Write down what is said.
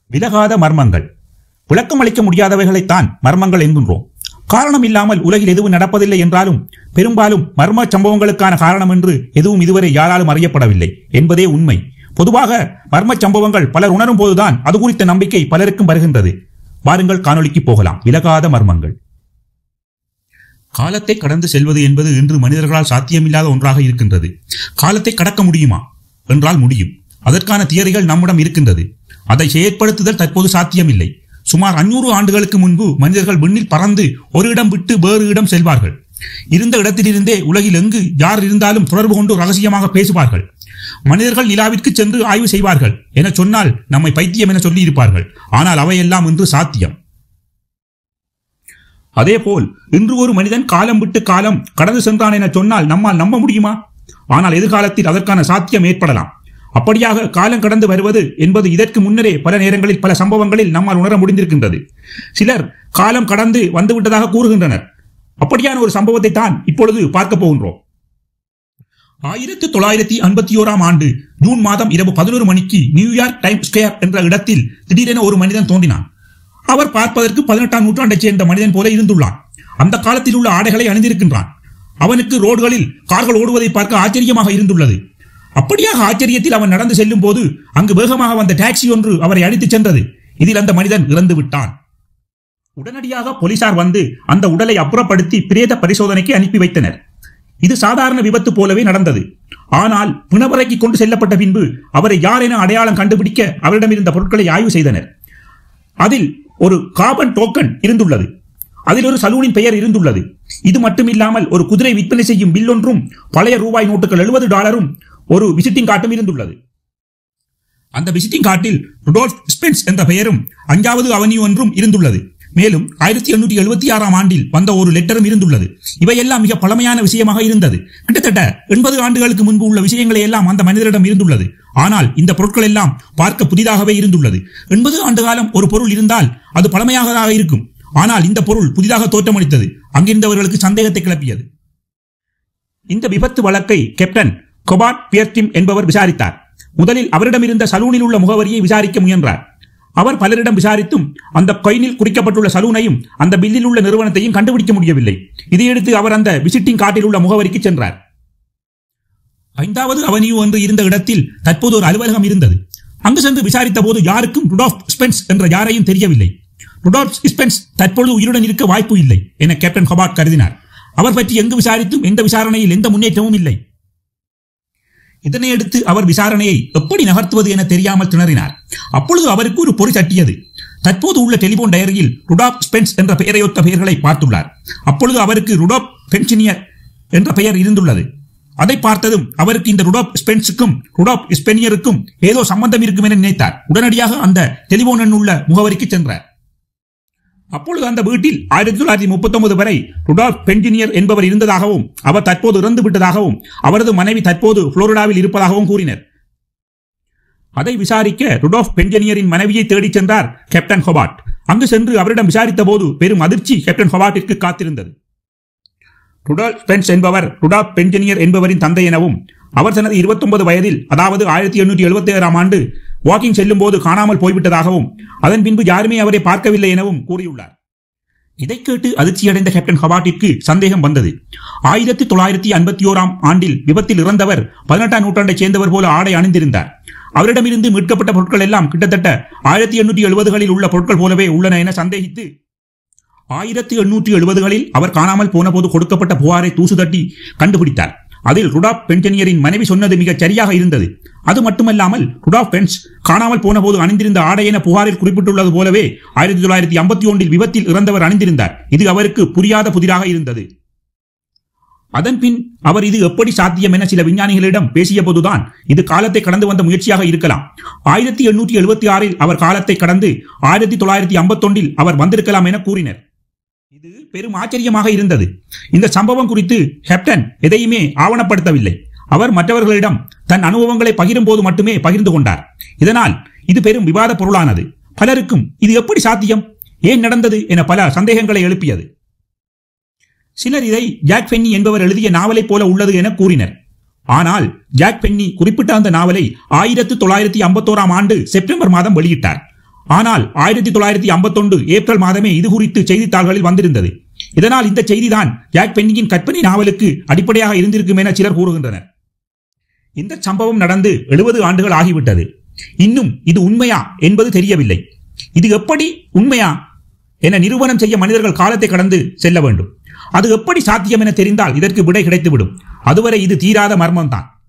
விலகாத மர்மங்கள் விளக்கம் அளிக்க முடியாதவைகளைத்தான் மர்மங்கள் என்கின்றோம் காரணம் இல்லாமல் உலகில் எதுவும் நடப்பதில்லை என்றாலும் பெரும்பாலும் மர்ம சம்பவங்களுக்கான காரணம் என்று எதுவும் இதுவரை யாராலும் அறியப்படவில்லை என்பதே உண்மை பொதுவாக மர்ம சம்பவங்கள் பலர் உணரும் போதுதான் அது குறித்த நம்பிக்கை பலருக்கும் வருகின்றது வாருங்கள் காணொளிக்கு போகலாம் விலகாத மர்மங்கள் காலத்தை கடந்து செல்வது என்பது இன்று மனிதர்களால் சாத்தியமில்லாத ஒன்றாக இருக்கின்றது காலத்தை கடக்க முடியுமா என்றால் முடியும் அதற்கான தியரிகள் நம்மிடம் இருக்கின்றது அதை செயற்படுத்துதல் தற்போது சாத்தியமில்லை சுமார் அஞ்சூறு ஆண்டுகளுக்கு முன்பு மனிதர்கள் விண்ணில் பறந்து ஒரு இடம் விட்டு வேறு இடம் செல்வார்கள் இருந்த இடத்திலிருந்தே உலகில் எங்கு யார் இருந்தாலும் தொடர்பு கொண்டு ரகசியமாக பேசுவார்கள் மனிதர்கள் நிலாவிற்கு சென்று ஆய்வு செய்வார்கள் என சொன்னால் நம்மை பைத்தியம் என சொல்லி இருப்பார்கள் ஆனால் அவையெல்லாம் இன்று சாத்தியம் அதேபோல் இன்று ஒரு மனிதன் காலம் விட்டு காலம் கடந்து சென்றான் என சொன்னால் நம்மால் நம்ப முடியுமா ஆனால் எதிர்காலத்தில் அதற்கான சாத்தியம் ஏற்படலாம் அப்படியாக காலம் கடந்து வருவது என்பது இதற்கு முன்னரே பல நேரங்களில் பல சம்பவங்களில் நம்மால் உணர முடிந்திருக்கின்றது சிலர் காலம் கடந்து வந்துவிட்டதாக கூறுகின்றனர் அப்படியான ஒரு சம்பவத்தை தான் இப்பொழுது பார்க்க போகின்றோம் ஆயிரத்தி தொள்ளாயிரத்தி ஐம்பத்தி ஓராம் ஆண்டு ஜூன் மாதம் இரவு பதினோரு மணிக்கு நியூயார்க் டைம் ஸ்கொயர் என்ற இடத்தில் திடீரென ஒரு மனிதன் தோன்றினான் அவர் பார்ப்பதற்கு பதினெட்டாம் நூற்றாண்டைச் சேர்ந்த மனிதன் போல இருந்துள்ளான் அந்த காலத்தில் உள்ள ஆடைகளை அணிந்திருக்கின்றான் அவனுக்கு ரோடுகளில் கார்கள் ஓடுவதை பார்க்க ஆச்சரியமாக இருந்துள்ளது அப்படியாக ஆச்சரியத்தில் அவன் நடந்து செல்லும் போது அங்கு வேகமாக வந்த டாக்ஸி ஒன்று அவரை அடித்துச் சென்றது இதில் அந்த மனிதன் இறந்து விட்டான் உடனடியாக போலீசார் வந்து அந்த உடலை அப்புறப்படுத்தி பிரேத பரிசோதனைக்கு அனுப்பி வைத்தனர் இது சாதாரண விபத்து போலவே நடந்தது ஆனால் பிணவரைக்கு கொண்டு செல்லப்பட்ட பின்பு அவரை யார் என அடையாளம் கண்டுபிடிக்க அவரிடம் இருந்த பொருட்களை ஆய்வு செய்தனர் அதில் ஒரு கார்பன் டோக்கன் இருந்துள்ளது அதில் ஒரு சலூனின் பெயர் இருந்துள்ளது இது மட்டுமில்லாமல் ஒரு குதிரை விற்பனை செய்யும் பில் ஒன்றும் பழைய ரூபாய் நோட்டுகள் எழுபது டாலரும் ஒரு விசிட்டிங் கார்டும் இருந்துள்ளது அந்த விசிட்டிங் கார்டில் ருடோல்ஃப் ஸ்பென்ஸ் என்ற பெயரும் அஞ்சாவது அவனியூ ஒன்றும் இருந்துள்ளது மேலும் ஆயிரத்தி எண்ணூற்றி எழுபத்தி ஆறாம் ஆண்டில் வந்த ஒரு லெட்டரும் இருந்துள்ளது இவையெல்லாம் மிக பழமையான விஷயமாக இருந்தது கிட்டத்தட்ட எண்பது ஆண்டுகளுக்கு முன்பு உள்ள விஷயங்களை எல்லாம் அந்த மனிதரிடம் இருந்துள்ளது ஆனால் இந்த பொருட்கள் எல்லாம் பார்க்க புதிதாகவே இருந்துள்ளது எண்பது ஆண்டு காலம் ஒரு பொருள் இருந்தால் அது பழமையாகதாக இருக்கும் ஆனால் இந்த பொருள் புதிதாக தோற்றமளித்தது அங்கிருந்தவர்களுக்கு சந்தேகத்தை கிளப்பியது இந்த விபத்து வழக்கை கேப்டன் கொபாட் பியர்டிம் என்பவர் விசாரித்தார் முதலில் அவரிடம் இருந்த சலூனில் உள்ள முகவரியை விசாரிக்க முயன்றார் அவர் பலரிடம் விசாரித்தும் அந்த கொயினில் குறிக்கப்பட்டுள்ள சலூனையும் அந்த பில்லில் உள்ள நிறுவனத்தையும் கண்டுபிடிக்க முடியவில்லை இதையடுத்து அவர் அந்த விசிட்டிங் கார்டில் உள்ள முகவரிக்கு சென்றார் ஐந்தாவது அவனியூ என்று இருந்த இடத்தில் தற்போது ஒரு அலுவலகம் இருந்தது அங்கு சென்று விசாரித்த போது யாருக்கும் ருடாஃப் ஸ்பென்ஸ் என்ற யாரையும் தெரியவில்லை ருடால்ஃப் ஸ்பென்ஸ் தற்பொழுது உயிருடன் இருக்க வாய்ப்பு இல்லை என கேப்டன் ஹொபார்ட் கருதினார் அவர் பற்றி எங்கு விசாரித்தும் எந்த விசாரணையில் எந்த முன்னேற்றமும் இல்லை இதனையடுத்து அவர் விசாரணையை எப்படி நகர்த்துவது என தெரியாமல் திணறினார் அப்பொழுது அவருக்கு ஒரு பொறி தட்டியது தற்போது உள்ள டெலிபோன் டயரியில் ருடாப் ஸ்பென்ஸ் என்ற பெயரையொத்த பெயர்களை பார்த்துள்ளார் அப்பொழுது அவருக்கு ருடாப் பென்சினியர் என்ற பெயர் இருந்துள்ளது அதை பார்த்ததும் அவருக்கு இந்த ருடாப் ஸ்பென்ஸுக்கும் ருடாப் ஸ்பெனியருக்கும் ஏதோ சம்பந்தம் இருக்கும் என நினைத்தார் உடனடியாக அந்த டெலிபோன் எண் உள்ள முகவரிக்கு சென்றார் அப்பொழுது அந்த வீட்டில் ஆயிரத்தி தொள்ளாயிரத்தி முப்பத்தி ஒன்பது வரை ருடால்ஃப் பென்ஜினியர் என்பவர் இருந்ததாகவும் அவர் தற்போது இறந்து விட்டதாகவும் அவரது மனைவி தற்போது புளோரிடாவில் இருப்பதாகவும் கூறினர் அதை விசாரிக்க ருடால்ஃப் பென்ஜினியரின் மனைவியை தேடிச் சென்றார் கேப்டன் ஹொபார்ட் அங்கு சென்று அவரிடம் விசாரித்த போது பெரும் அதிர்ச்சி கேப்டன் ஹொபார்ட்டிற்கு காத்திருந்தது ருடால்ஃப் பென்ஸ் என்பவர் ருடால்ஃப் பென்ஜினியர் என்பவரின் தந்தை எனவும் அவர் தனது 29 வயதில் அதாவது ஆயிரத்தி எண்ணூற்றி எழுபத்தி ஏழாம் ஆண்டு வாக்கிங் செல்லும் போது காணாமல் போய்விட்டதாகவும் அதன் பின்பு யாருமே அவரை பார்க்கவில்லை எனவும் கூறியுள்ளார் இதை கேட்டு அதிர்ச்சியடைந்த கேப்டன் ஹபாட்டிற்கு சந்தேகம் வந்தது ஆயிரத்தி தொள்ளாயிரத்தி ஐம்பத்தி ஓராம் ஆண்டில் விபத்தில் இறந்தவர் பதினெட்டாம் நூற்றாண்டைச் சேர்ந்தவர் போல ஆடை அணிந்திருந்தார் அவரிடமிருந்து மீட்கப்பட்ட பொருட்கள் எல்லாம் கிட்டத்தட்ட ஆயிரத்தி எண்ணூற்றி எழுபதுகளில் உள்ள பொருட்கள் போலவே உள்ளன என சந்தேகித்து ஆயிரத்தி எண்ணூற்றி எழுபதுகளில் அவர் காணாமல் போன போது கொடுக்கப்பட்ட புகாரை தூசு தட்டி கண்டுபிடித்தார் அதில் ருடாப் பென்ஜனியரின் மனைவி சொன்னது மிகச் சரியாக இருந்தது அது மட்டுமல்லாமல் ருடாப் பென்ஸ் காணாமல் போன போது அணிந்திருந்த ஆடை என புகாரில் குறிப்பிட்டுள்ளது போலவே ஆயிரத்தி தொள்ளாயிரத்தி ஐம்பத்தி ஒன்றில் விபத்தில் இறந்தவர் அணிந்திருந்தார் இது அவருக்கு புரியாத புதிராக இருந்தது அதன்பின் அவர் இது எப்படி சாத்தியம் என சில விஞ்ஞானிகளிடம் பேசிய போதுதான் இது காலத்தை கடந்து வந்த முயற்சியாக இருக்கலாம் ஆயிரத்தி எண்ணூற்றி எழுபத்தி ஆறில் அவர் காலத்தை கடந்து ஆயிரத்தி தொள்ளாயிரத்தி ஐம்பத்தொன்றில் அவர் வந்திருக்கலாம் என கூறினர் இது பெரும் ஆச்சரியமாக இருந்தது இந்த சம்பவம் குறித்து கேப்டன் எதையுமே ஆவணப்படுத்தவில்லை அவர் மற்றவர்களிடம் தன் அனுபவங்களை பகிரும் போது மட்டுமே பகிர்ந்து கொண்டார் இதனால் இது பெரும் விவாத பொருளானது பலருக்கும் இது எப்படி சாத்தியம் ஏன் நடந்தது என பல சந்தேகங்களை எழுப்பியது சிலர் இதை ஜாக் பென்னி என்பவர் எழுதிய நாவலைப் போல உள்ளது என கூறினர் ஆனால் ஜாக் பென்னி குறிப்பிட்ட அந்த நாவலை ஆயிரத்து தொள்ளாயிரத்தி ஐம்பத்தோராம் ஆண்டு செப்டம்பர் மாதம் வெளியிட்டார் ஆனால் ஆயிரத்தி தொள்ளாயிரத்தி ஐம்பத்தொன்று ஏப்ரல் மாதமே இது குறித்து செய்தித்தாள்களில் வந்திருந்தது இதனால் இந்த செய்திதான் ஜாக் பென்னியின் கற்பனை நாவலுக்கு அடிப்படையாக இருந்திருக்கும் என சிலர் கூறுகின்றனர் இந்த சம்பவம் நடந்து எழுபது ஆண்டுகள் ஆகிவிட்டது இன்னும் இது உண்மையா என்பது தெரியவில்லை இது எப்படி உண்மையா என நிரூபணம் செய்ய மனிதர்கள் காலத்தை கடந்து செல்ல வேண்டும் அது எப்படி சாத்தியம் என தெரிந்தால் இதற்கு விடை கிடைத்துவிடும் அதுவரை இது தீராத மர்மம்தான்